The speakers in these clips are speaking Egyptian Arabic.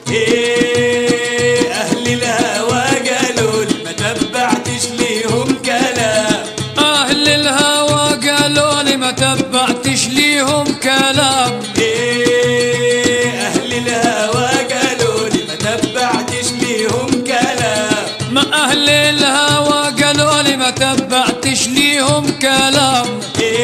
إيه أهل الهوى قالوا لي ما تبعتش ليهم كلام أهل الهوى قالوا لي ما تبعتش ليهم كلام إيه أهل الهوى قالوا لي ما تبعتش ليهم كلام ما أهل الهوى قالوا لي ما تبعتش ليهم كلام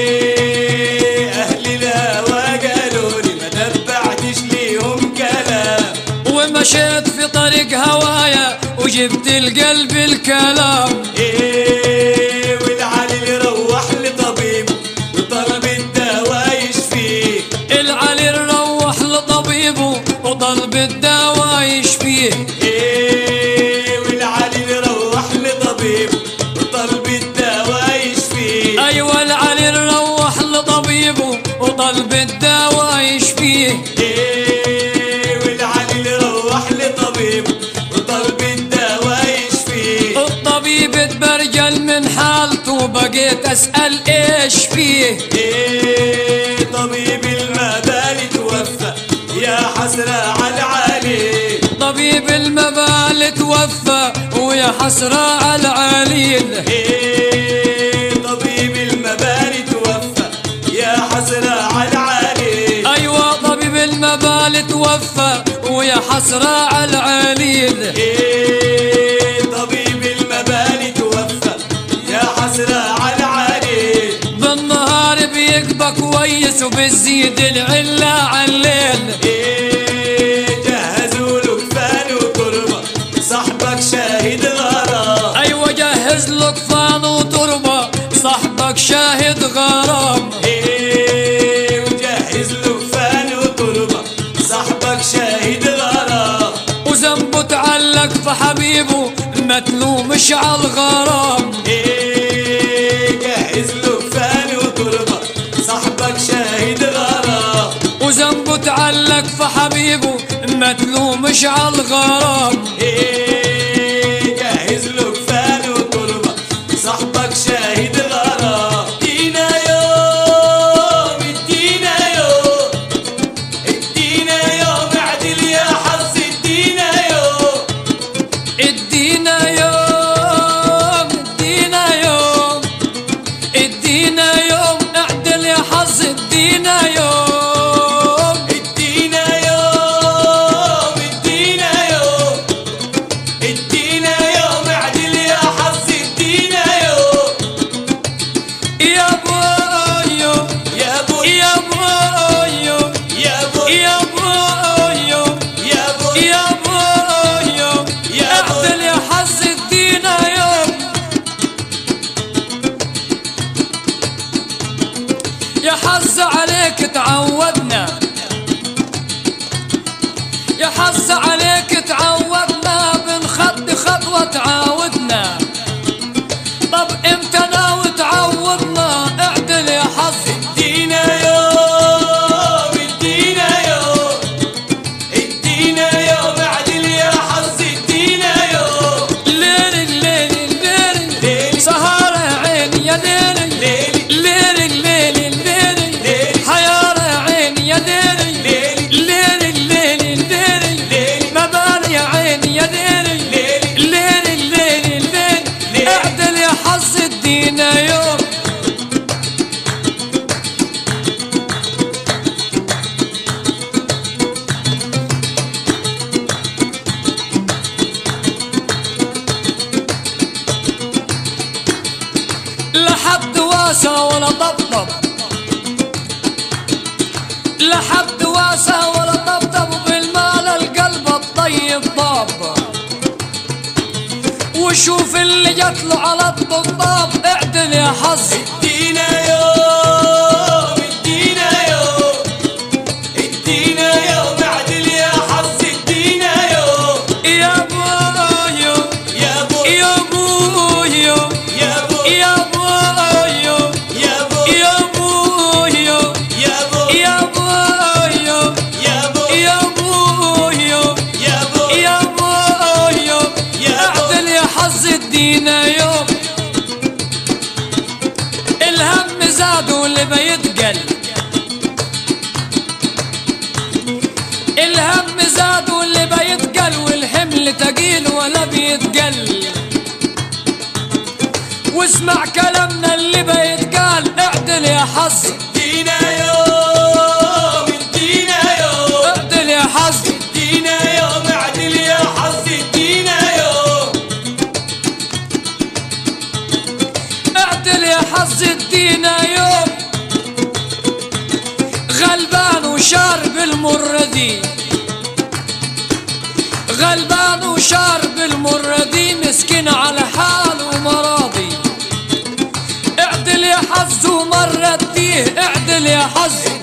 إيه أهل الهوى قالوا لي ما تبعتش ليهم كلام ومشيت في طريق هوايا وجبت القلب الكلام إيه والعلي روح لطبيب وطلب الدواء يشفيه العلي روح لطبيبه وطلب الدواء يشفيه إيه والعلي روح لطبيب وطلب الدواء يشفيه أيوة العلي روح لطبيبه وطلب الدواء يشفيه إيه والعلي روح لطبيب وطلب الدواء يشفيه الطبيب اتبرجل من حالته بقيت أسأل إيش فيه إيه طبيب المبالي توفى يا حسرة على العلي طبيب المبال توفى ويا حسرة على العليل إيه طبيب المبالي توفى يا حسرة على العلي أيوة طبيب المبال توفى ويا حسرة على العليل إيه طبيب المبالي توفى يا حسرة على العلي بالنهار بيقبى كويس وبتزيد العلة على الليل إيه جهزوا له كفان وتربة صاحبك شاهد غرام أيوة جهز لك فان وتربة صاحبك شاهد غرام إيه وجهز له كفان وتربة صاحبك شاهد غرام وذنبه تعلق في حبيبه ما تلومش على الغرام إيه جهز له كفان وتربة صاحبك شاهد غرام وذنبه تعلق في حبيبه ما تلومش على الغرام إيه جهز له كفان وتربة صاحبك شاهد غرام ادينا يوم ادينا يوم ادينا يوم اعدل يا حظ ادينا يوم ادينا يوم ادينا يوم ادينا يوم اعدل يا حظ ادينا يوم ادينا يوم ادينا يوم ادينا يوم اعدل يا حظ ادينا يوم يا بويو يا ابو يا بويو يا ابو يا بويو يا ابو يا بويو يا اعدل يا حظ ادينا يوم يا حظ عليك تعودنا يا حظ عليك تعودنا بنخط خطوة تعاودنا طب امتى ناوي تعودنا اعدل يا حظ ادينا يوم ادينا يوم ادينا يوم اعدل يا حظ ادينا يوم ليل الليل الليل ليل. سهر عيني يا ليل ليل. ليل الليل الليل ليل. حيار عيني يا ليل ليل. ليل الليل الليل ليل. ما بالي يا عيني يا ليل ليل. ليل الليل الليل ليل. اعدل يا حظ ادينا يوم لا حد واسى ولا طبطب لا حد واسى ولا طبطب بالمال القلب الطيب طاب وشوف اللي جات له على الطبطاب اعدل يا حظ ادينا يوم ادينا يوم ادينا يوم اعدل يا حظ ادينا يوم يا بويو يا ابو يا بويو يا ابو يا بويو يا ابو يا بويو يا ابو يا بويو يا ابو يا بويو يا ابو يا بويو يا بو. اعدل يا حظ ادينا يوم الهم زاد واللي بيتقل الهم زاد واللي بيتقل اللي تقيل ولا بيتقل واسمع كلامنا اللي بيتقال اعدل يا حظ ادينا يوم ادينا يوم اعدل يا حظ ادينا يوم اعدل يا حظ ادينا يوم اعدل يا حظ ادينا يوم غلبان وشارب المر دي غلبان وشارب المر دي مسكين على حاله مراضي اعدل يا حظ ومرة ديه اعدل يا حظ